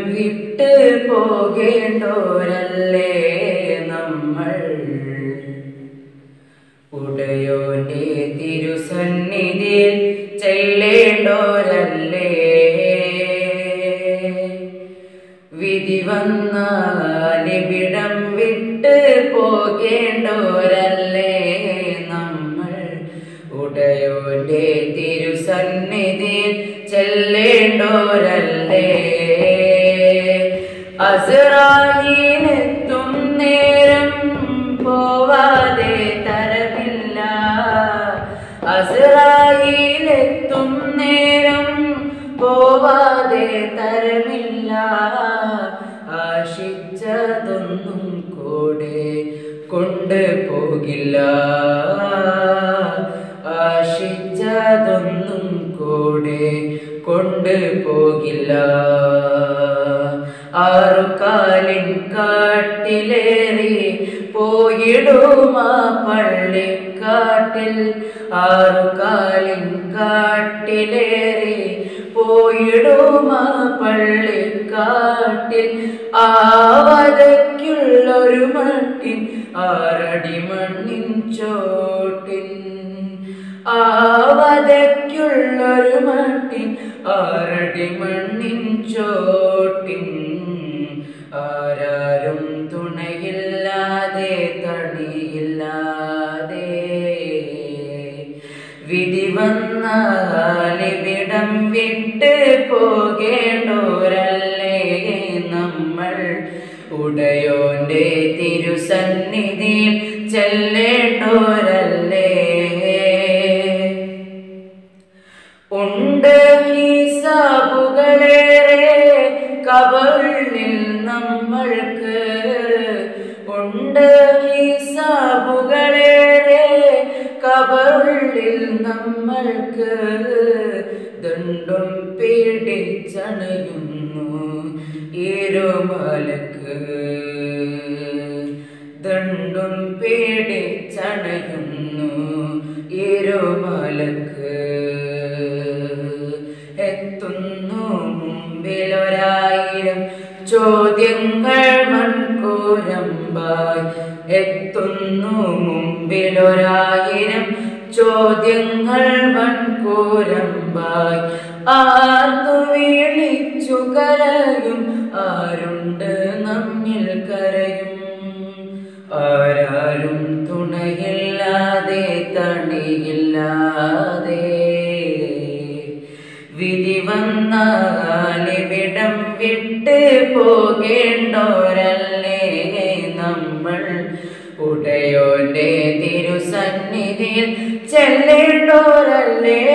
വിട്ട് പോകേണ്ടോരല്ലേ നമ്മൾ ഉടയോന്റെ തിരുസന്നിധിയിൽ ചെല്ലേണ്ടോരല്ലേ വിധി വന്നാലിവിടം വിട്ട് പോകേണ്ടോരല്ലേ നമ്മൾ ഉടയോന്റെ തിരുസന്നിധിയിൽ ചെല്ലേണ്ടോരല്ലേ അസറായിലെത്തും നേരം പോവാതെ തരമില്ല അസറായിലെത്തും നേരം പോവാതെ തരമില്ല ആശിച്ചതൊന്നും കൂടെ കൊണ്ട് പോകില്ല ആശിച്ചതൊന്നും കൂടെ കൊണ്ട് പോകില്ല ആറുകാലിൻ കാട്ടിലേറി പോയിടുമാ പള്ളിക്കാട്ടിൽ ആറുകാലിൻ കാട്ടിലേറി പോയിടുമാ പള്ളിക്കാട്ടിൽ ആവതയ്ക്കുള്ളൊരു മട്ടിൻ ആറടി മണ്ണിൻ ചോട്ടിൻ ആവതയ്ക്കുള്ളൊരു മട്ടിൻ ആറടി മണ്ണിൻ ചോട്ടിൻ ആരാരും തുണയില്ലാതെ തടിയില്ലാതെ വിധി വന്നാലിവിടം വിട്ട് പോകേണ്ടോരല്ലേ നമ്മൾ ഉടയോന്റെ തിരുസന്നിധിയിൽ ചെല്ലേണ്ടോരല്ലേ ഉണ്ട് ഹിസാബുകളേറെ കബറിൽ നമ്മൾക്ക് ഉണ്ട് ഹിസാബുകളേറെ കബറിൽ നമ്മൾക്ക് ദണ്ടും പേടിച്ചണയുന്നു ഇരുമലക്ക് ദണ്ടും പേടിച്ചണയുന്നു ഇരുമലക്ക് എത്തുന്നു മുമ്പിലൊരായിരം ചോദ്യങ്ങൾ മൺകൂരമ്പായി എത്തുന്നു മുമ്പിലൊരായിരം ചോദ്യങ്ങൾ വൻകൂരമ്പായി ആർന്നു വിളിച്ചു കരയും ആരുണ്ട് നമ്മിൽ കരയും ആരാരും തുണയില്ലാതെ തണിയില്ലാതെ വിധി വന്നാലിവിടം വിട്ട് പോകേണ്ടോരല്ലേ നമ്മൾ ഉടയോന്റെ തിരുസന്നിധിയിൽ ചെല്ലേണ്ടോരല്ലേ